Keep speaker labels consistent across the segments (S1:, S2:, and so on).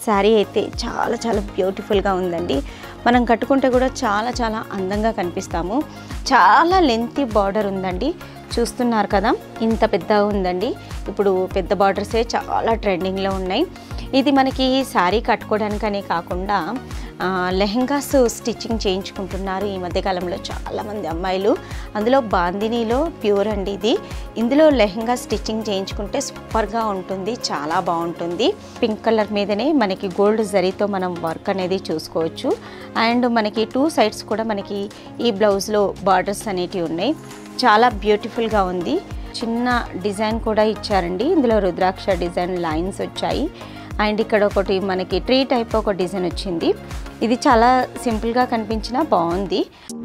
S1: శారీ అయితే చాలా చాలా బ్యూటిఫుల్గా ఉందండి మనం కట్టుకుంటే కూడా చాలా చాలా అందంగా కనిపిస్తాము చాలా లెంతీ బార్డర్ ఉందండి చూస్తున్నారు కదా ఇంత పెద్దగా ఉందండి ఇప్పుడు పెద్ద బార్డర్సే చాలా ట్రెండింగ్లో ఉన్నాయి ఇది మనకి శారీ కట్టుకోవడానికనే కాకుండా ఆ, లెహంగాస్ స్టిచ్చింగ్ చేయించుకుంటున్నారు ఈ మధ్యకాలంలో చాలామంది అమ్మాయిలు అందులో బాందినీలో ప్యూర్ అండి ఇది ఇందులో లెహంగా స్టిచ్చింగ్ చేయించుకుంటే సూపర్గా ఉంటుంది చాలా బాగుంటుంది పింక్ కలర్ మీదనే మనకి గోల్డ్ జరీతో మనం వర్క్ అనేది చూసుకోవచ్చు అండ్ మనకి టూ సైడ్స్ కూడా మనకి ఈ బ్లౌజ్లో బార్డర్స్ అనేటివి ఉన్నాయి చాలా బ్యూటిఫుల్గా ఉంది చిన్న డిజైన్ కూడా ఇచ్చారండి ఇందులో రుద్రాక్ష డిజైన్ లైన్స్ వచ్చాయి అండ్ ఇక్కడ ఒకటి మనకి ట్రీ టైప్ ఒక డిజైన్ వచ్చింది ఇది చాలా సింపుల్గా కనిపించినా బాగుంది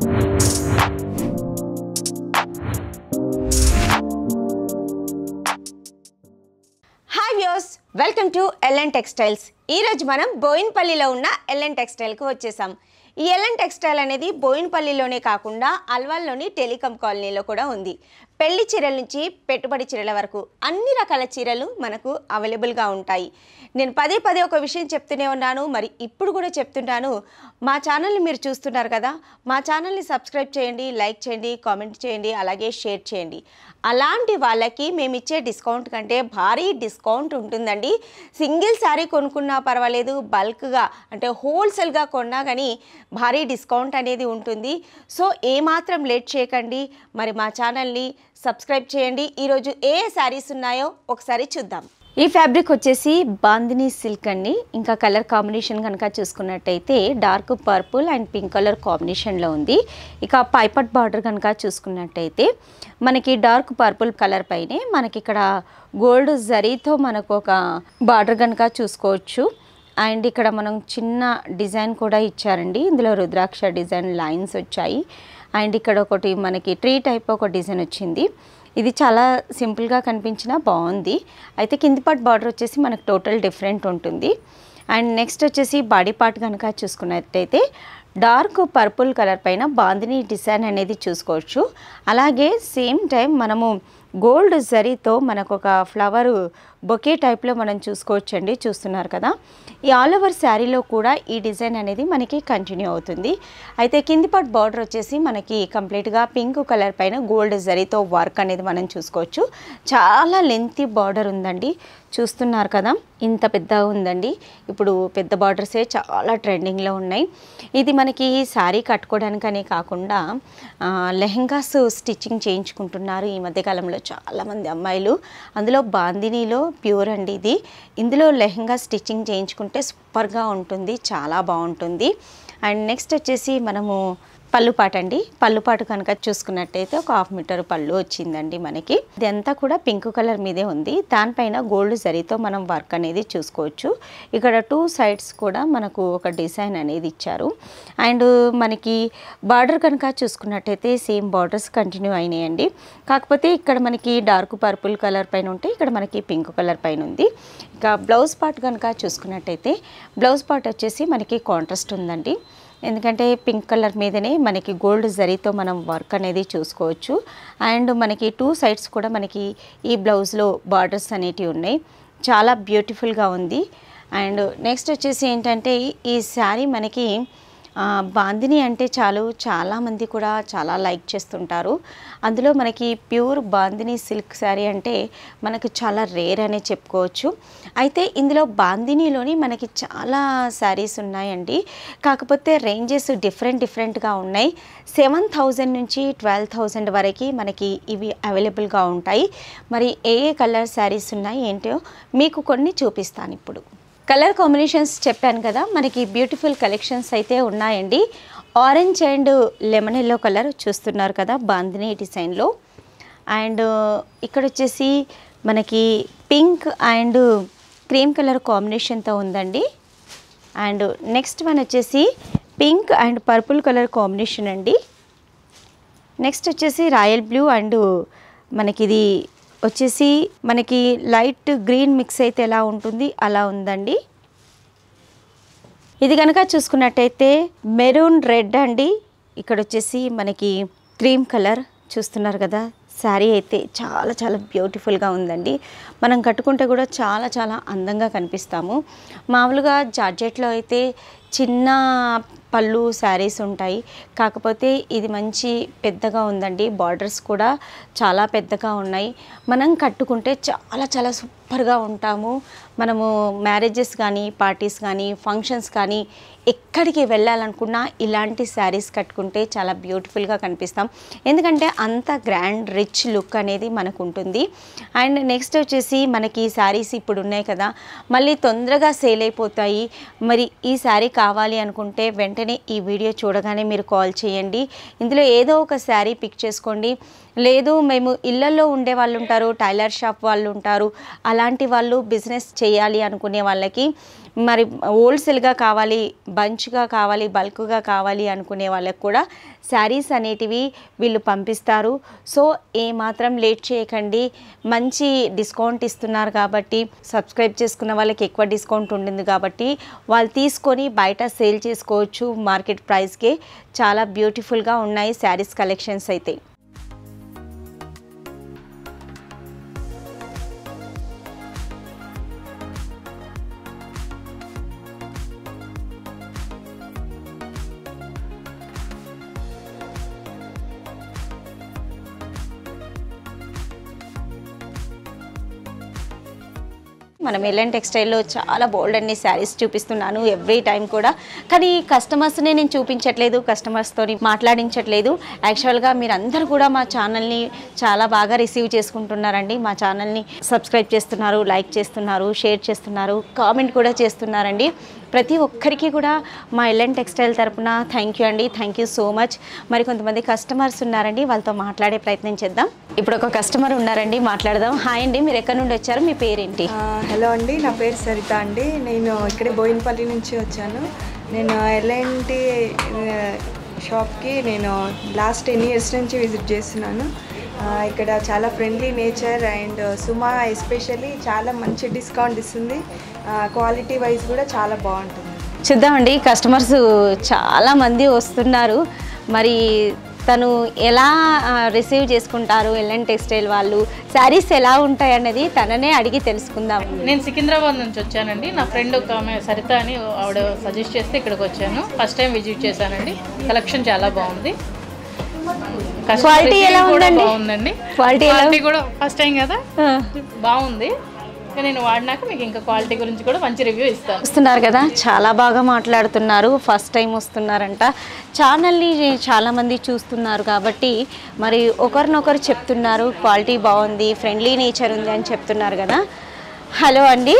S2: hi views welcome to LN textiles ఈరోజు మనం బోయిన్పల్లిలో ఉన్న ఎల్ఎన్ టెక్స్టైల్కి వచ్చేసాం ఈ ఎల్ఎన్ టెక్స్టైల్ అనేది బోయిన్పల్లిలోనే కాకుండా అల్వాల్లోని టెలికాం కాలనీలో కూడా ఉంది పెళ్లి చీరల నుంచి పెట్టుబడి చీరల వరకు అన్ని రకాల చీరలు మనకు అవైలబుల్గా ఉంటాయి నేను పదే పదే ఒక విషయం చెప్తూనే ఉన్నాను మరి ఇప్పుడు కూడా చెప్తుంటాను మా ఛానల్ని మీరు చూస్తున్నారు కదా మా ఛానల్ని సబ్స్క్రైబ్ చేయండి లైక్ చేయండి కామెంట్ చేయండి అలాగే షేర్ చేయండి అలాంటి వాళ్ళకి మేము ఇచ్చే డిస్కౌంట్ కంటే భారీ డిస్కౌంట్ ఉంటుందండి సింగిల్ శారీ కొనుక్కున్నా పర్వాలేదు బల్క్గా అంటే హోల్సేల్గా కొన్నా కానీ భారీ డిస్కౌంట్ అనేది ఉంటుంది సో ఏమాత్రం లేట్ చేయకండి మరి మా ఛానల్ని సబ్స్క్రైబ్ చేయండి ఈరోజు ఏ శారీస్ ఉన్నాయో ఒకసారి చూద్దాం
S1: ఈ ఫ్యాబ్రిక్ వచ్చేసి బాందినీ సిల్క్ అండి ఇంకా కలర్ కాంబినేషన్ కనుక చూసుకున్నట్టయితే dark purple and pink colour కాంబినేషన్లో ఉంది ఇక పైపట్ బార్డర్ కనుక చూసుకున్నట్టయితే మనకి డార్క్ పర్పుల్ కలర్ పైనే మనకి ఇక్కడ గోల్డ్ జరీతో మనకు ఒక బార్డర్ కనుక చూసుకోవచ్చు అండ్ ఇక్కడ మనం చిన్న డిజైన్ కూడా ఇచ్చారండి ఇందులో రుద్రాక్ష డిజైన్ లైన్స్ వచ్చాయి అండ్ ఇక్కడ ఒకటి మనకి ట్రీ టైప్ ఒక డిజైన్ వచ్చింది ఇది చాలా సింపుల్గా కనిపించినా బాగుంది అయితే కింది పార్ట్ బార్డర్ వచ్చేసి మనకు టోటల్ డిఫరెంట్ ఉంటుంది అండ్ నెక్స్ట్ వచ్చేసి బాడీ పార్ట్ కనుక చూసుకున్నట్టయితే డార్క్ పర్పుల్ కలర్ పైన బాందిని డిజైన్ అనేది చూసుకోవచ్చు అలాగే సేమ్ టైం మనము గోల్డ్ జరీతో మనకు ఒక ఫ్లవర్ బొకే టైప్లో మనం చూసుకోవచ్చండి చూస్తున్నారు కదా ఈ ఆల్ ఓవర్ శారీలో కూడా ఈ డిజైన్ అనేది మనకి కంటిన్యూ అవుతుంది అయితే కింది పార్ట్ బార్డర్ వచ్చేసి మనకి కంప్లీట్గా పింక్ కలర్ పైన గోల్డ్ జరీతో వర్క్ అనేది మనం చూసుకోవచ్చు చాలా లెంతీ బార్డర్ ఉందండి చూస్తున్నారు కదా ఇంత పెద్దగా ఉందండి ఇప్పుడు పెద్ద బార్డర్సే చాలా ట్రెండింగ్లో ఉన్నాయి ఇది మనకి శారీ కట్టుకోవడానికనే కాకుండా ఆ, లెహంగాస్ స్టిచ్చింగ్ చేయించుకుంటున్నారు ఈ మధ్యకాలంలో చాలామంది అమ్మాయిలు అందులో బాందినీలో ప్యూర్ అండి ఇది ఇందులో లెహంగా స్టిచ్చింగ్ చేయించుకుంటే సూపర్గా ఉంటుంది చాలా బాగుంటుంది అండ్ నెక్స్ట్ వచ్చేసి మనము పళ్ళుపాటు అండి పళ్ళుపాటు కనుక చూసుకున్నట్టయితే ఒక హాఫ్ మీటర్ పళ్ళు వచ్చిందండి మనకి ఇదంతా కూడా పింక్ కలర్ మీదే ఉంది దానిపైన గోల్డ్ జరీతో మనం వర్క్ అనేది చూసుకోవచ్చు ఇక్కడ టూ సైడ్స్ కూడా మనకు ఒక డిజైన్ అనేది ఇచ్చారు అండ్ మనకి బార్డర్ కనుక చూసుకున్నట్టయితే సేమ్ బార్డర్స్ కంటిన్యూ అయినాయండి కాకపోతే ఇక్కడ మనకి డార్క్ పర్పుల్ కలర్ పైన ఉంటే ఇక్కడ మనకి పింక్ కలర్ పైన ఉంది ఇక బ్లౌజ్ పార్ట్ కనుక చూసుకున్నట్టయితే బ్లౌజ్ పార్ట్ వచ్చేసి మనకి కాంట్రాస్ట్ ఉందండి ఎందుకంటే పింక్ కలర్ మీదనే మనకి గోల్డ్ జరీతో మనం వర్క్ అనేది చూసుకోవచ్చు అండ్ మనకి టూ సైడ్స్ కూడా మనకి ఈ బ్లౌజ్లో బార్డర్స్ అనేటివి ఉన్నాయి చాలా బ్యూటిఫుల్గా ఉంది అండ్ నెక్స్ట్ వచ్చేసి ఏంటంటే ఈ శారీ మనకి ఆ, బాందిని అంటే చాలు చాలామంది కూడా చాలా లైక్ చేస్తుంటారు అందులో మనకి ప్యూర్ బాందిని సిల్క్ శారీ అంటే మనకు చాలా రేర్ అనే చెప్పుకోవచ్చు అయితే ఇందులో బాందినీలోని మనకి చాలా శారీస్ ఉన్నాయండి కాకపోతే రేంజెస్ డిఫరెంట్ డిఫరెంట్గా ఉన్నాయి సెవెన్ థౌజండ్ నుంచి ట్వెల్వ్ థౌజండ్ వరకు మనకి ఇవి అవైలబుల్గా ఉంటాయి మరి ఏ ఏ కలర్ శారీస్ ఉన్నాయి ఏంటో మీకు కొన్ని చూపిస్తాను ఇప్పుడు కలర్ కాంబినేషన్స్ చెప్పాను కదా మనకి బ్యూటిఫుల్ కలెక్షన్స్ అయితే ఉన్నాయండి orange and lemon yellow colour చూస్తున్నారు కదా బాందిని డిజైన్లో అండ్ ఇక్కడ వచ్చేసి మనకి పింక్ అండ్ క్రీమ్ కలర్ కాంబినేషన్తో ఉందండి అండ్ నెక్స్ట్ వన్ వచ్చేసి pink and purple colour combination అండి నెక్స్ట్ వచ్చేసి రాయల్ బ్లూ అండ్ మనకి ఇది వచ్చేసి మనకి లైట్ గ్రీన్ మిక్స్ అయితే ఎలా ఉంటుంది అలా ఉందండి ఇది కనుక చూసుకున్నట్టయితే మెరూన్ రెడ్ అండి ఇక్కడ వచ్చేసి మనకి క్రీమ్ కలర్ చూస్తున్నారు కదా శారీ అయితే చాలా చాలా బ్యూటిఫుల్గా ఉందండి మనం కట్టుకుంటే కూడా చాలా చాలా అందంగా కనిపిస్తాము మామూలుగా జార్జెట్లో అయితే చిన్న పళ్ళు శారీస్ ఉంటాయి కాకపోతే ఇది మంచి పెద్దగా ఉందండి బార్డర్స్ కూడా చాలా పెద్దగా ఉన్నాయి మనం కట్టుకుంటే చాలా చాలా సూపర్గా ఉంటాము మనము మ్యారేజెస్ కానీ పార్టీస్ కానీ ఫంక్షన్స్ కానీ ఎక్కడికి వెళ్ళాలనుకున్నా ఇలాంటి శారీస్ కట్టుకుంటే చాలా బ్యూటిఫుల్గా కనిపిస్తాం ఎందుకంటే అంత గ్రాండ్ రిచ్ లుక్ అనేది మనకు ఉంటుంది అండ్ నెక్స్ట్ వచ్చేసి మనకి ఈ శారీస్ ఇప్పుడు ఉన్నాయి కదా మళ్ళీ తొందరగా సేల్ అయిపోతాయి మరి ఈ శారీ కావాలి అనుకుంటే వెంటనే ఈ వీడియో చూడగానే మీరు కాల్ చేయండి ఇందులో ఏదో ఒక శారీ పిక్ చేసుకోండి లేదు మేము ఇళ్ళల్లో ఉండే వాళ్ళు ఉంటారు టైలర్ షాప్ వాళ్ళు ఉంటారు అలాంటి వాళ్ళు బిజినెస్ చేయాలి అనుకునే వాళ్ళకి మరి హోల్సేల్గా కావాలి బంచ్గా కావాలి బల్క్గా కావాలి అనుకునే వాళ్ళకి కూడా శారీస్ అనేటివి వీళ్ళు పంపిస్తారు సో ఏమాత్రం లేట్ చేయకండి మంచి డిస్కౌంట్ ఇస్తున్నారు కాబట్టి సబ్స్క్రైబ్ చేసుకున్న వాళ్ళకి ఎక్కువ డిస్కౌంట్ ఉండింది కాబట్టి వాళ్ళు తీసుకొని బయట సేల్ చేసుకోవచ్చు మార్కెట్ ప్రైస్కే చాలా బ్యూటిఫుల్గా ఉన్నాయి శారీస్ కలెక్షన్స్ అయితే మనం ఎల్ఎన్ టెక్స్టైల్లో చాలా బోల్డ్ అన్ని శారీస్ చూపిస్తున్నాను ఎవ్రీ టైం కూడా కానీ కస్టమర్స్ని నేను చూపించట్లేదు కస్టమర్స్తో మాట్లాడించట్లేదు యాక్చువల్గా మీరందరూ కూడా మా ఛానల్ని చాలా బాగా రిసీవ్ చేసుకుంటున్నారండి మా ఛానల్ని సబ్స్క్రైబ్ చేస్తున్నారు లైక్ చేస్తున్నారు షేర్ చేస్తున్నారు కామెంట్ కూడా చేస్తున్నారండి ప్రతి ఒక్కరికి కూడా మా ఎల్ఎన్ టెక్స్టైల్ తరపున థ్యాంక్ యూ అండి థ్యాంక్ యూ సో మచ్ మరి కొంతమంది కస్టమర్స్ ఉన్నారండి వాళ్ళతో మాట్లాడే ప్రయత్నం చేద్దాం ఇప్పుడు ఒక కస్టమర్ ఉన్నారండి మాట్లాడదాం హాయ్ అండి మీరు ఎక్కడి నుండి వచ్చారు మీ పేరేంటి
S3: ఆ, హలో అండి నా పేరు సరిత అండి నేను ఇక్కడే బోయినపల్లి నుంచి వచ్చాను నేను ఎల్ఎన్టీ షాప్కి నేను లాస్ట్ టెన్ ఇయర్స్ నుంచి విజిట్ చేస్తున్నాను ఆ, ఇక్కడ చాలా friendly nature and Suma especially చాలా మంచి డిస్కౌంట్ ఇస్తుంది క్వాలిటీ వైజ్ కూడా చాలా బాగుంటుంది
S1: చూద్దామండి కస్టమర్స్ చాలా మంది వస్తున్నారు మరి తను ఎలా రిసీవ్ చేసుకుంటారు ఎల్ఎన్ టెక్స్టైల్ వాళ్ళు శారీస్ ఎలా ఉంటాయి అన్నది తననే అడిగి తెలుసుకుందాం
S4: నేను సికింద్రాబాద్ నుంచి వచ్చానండి నా ఫ్రెండ్ ఒక ఆమె సరిత అని ఆవిడ సజెస్ట్ చేస్తే ఇక్కడికి వచ్చాను ఫస్ట్ టైం విజిట్ చేశానండి కలెక్షన్ చాలా బాగుంది Customer
S1: Quality ఎలా
S4: receiving కూడా
S1: ఉందండి?
S4: బాగుందండి
S1: Quality ఎలా-
S4: క్వాలిటీ కూడా ఫస్ట్ టైం కదా
S1: ఆ,
S4: బాగుంది ఇక నేను వాడినాక మీకు ఇంకా క్వాలిటీ గురించి కూడా మంచి రివ్యూ ఇస్తాను
S1: వస్తున్నారు కదా చాలా బాగా మాట్లాడుతున్నారు ఫస్ట్ టైం వస్తున్నారంట ఛానల్ని చాలామంది చూస్తున్నారు కాబట్టి మరి ఒకరినొకరు చెప్తున్నారు క్వాలిటీ బాగుంది ఫ్రెండ్లీ నేచర్ ఉంది అని చెప్తున్నారు కదా హలో అండి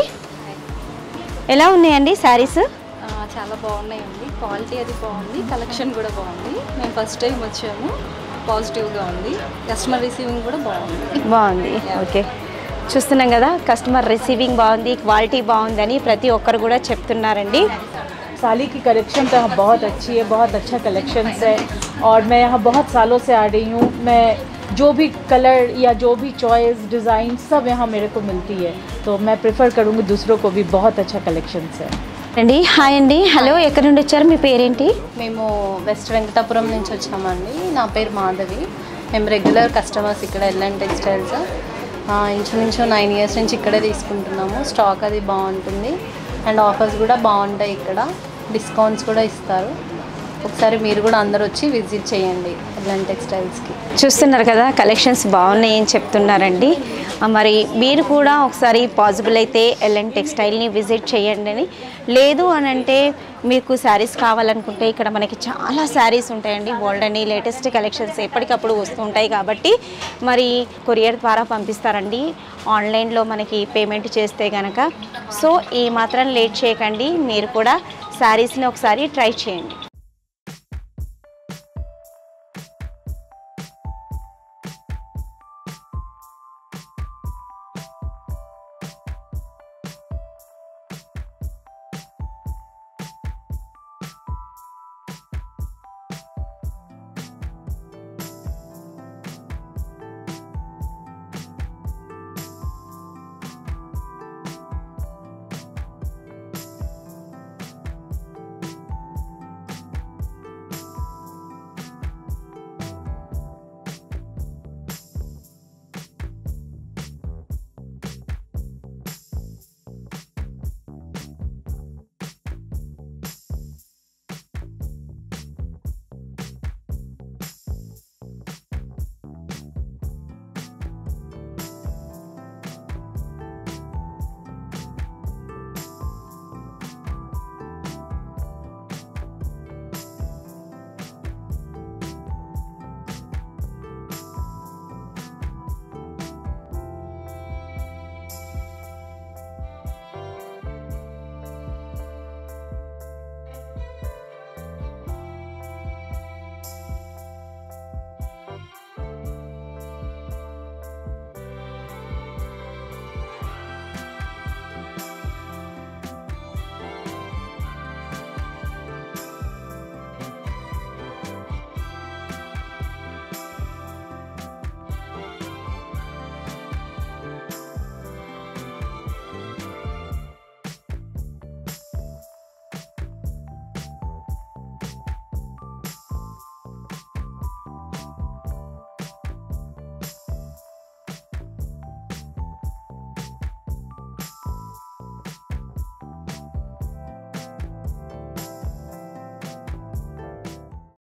S1: ఎలా ఉన్నాయండి శారీస్
S5: ఆ, చాలా బాగున్నాయండి క్వాలిటీ అది బాగుంది కలెక్షన్ కూడా బాగుంది మేము ఫస్ట్ టైం వచ్చాము పాజిటివ్గా ఉంది కస్టమర్ రిసీవింగ్ కూడా బాగుంది
S1: బాగుంది ఓకే చూస్తున్నాం కదా కస్టమర్ రిసీవింగ్ బాగుంది క్వాలిటీ బాగుందని ప్రతి ఒక్కరు కూడా చెప్తున్నారండి
S6: साली की कलेक्शन तो यहाँ बहुत अच्छी है बहुत अच्छा कलेक्शंस है और मैं यहाँ बहुत सालों से आ रही हूँ मैं जो भी कलर या जो भी चॉइस डिज़ाइन सब यहाँ मेरे को मिलती है तो मैं प्रेफर करूँगी दूसरों को भी बहुत अच्छा कलेक्शंस है
S1: అండి హాయ్ అండి హలో ఎక్కడి నుండి వచ్చారు మీ పేరేంటి
S5: మేము వెస్ట్ వెంకటాపురం నుంచి వచ్చామండి నా పేరు మాధవి మేము రెగ్యులర్ కస్టమర్స్ ఇక్కడ ఎల్ఎన్ టెక్స్టైల్స్ ఆ, ఇంచుమించు నైన్ ఇయర్స్ నుంచి ఇక్కడే తీసుకుంటున్నాము స్టాక్ అది బాగుంటుంది అండ్ ఆఫర్స్ కూడా బాగుంటాయి ఇక్కడ డిస్కౌంట్స్ కూడా ఇస్తారు ఒకసారి మీరు కూడా అందరు వచ్చి విజిట్ చేయండి ఎల్ఎన్ టెక్స్టైల్స్కి
S1: చూస్తున్నారు కదా కలెక్షన్స్ బాగున్నాయి అని చెప్తున్నారండి ఆ, మరి మీరు కూడా ఒకసారి పాసిబుల్ అయితే ఎల్ఎన్ టెక్స్టైల్ని విజిట్ చేయండి అని లేదు అని అంటే మీకు శారీస్ కావాలనుకుంటే ఇక్కడ మనకి చాలా శారీస్ ఉంటాయండి ఓల్డ్ అని లేటెస్ట్ కలెక్షన్స్ ఎప్పటికప్పుడు వస్తూ ఉంటాయి కాబట్టి మరి కొరియర్ ద్వారా పంపిస్తారండి ఆన్లైన్లో మనకి పేమెంట్ చేస్తే కనుక సో ఏ మాత్రం లేట్ చేయకండి మీరు కూడా శారీస్ని ఒకసారి ట్రై చేయండి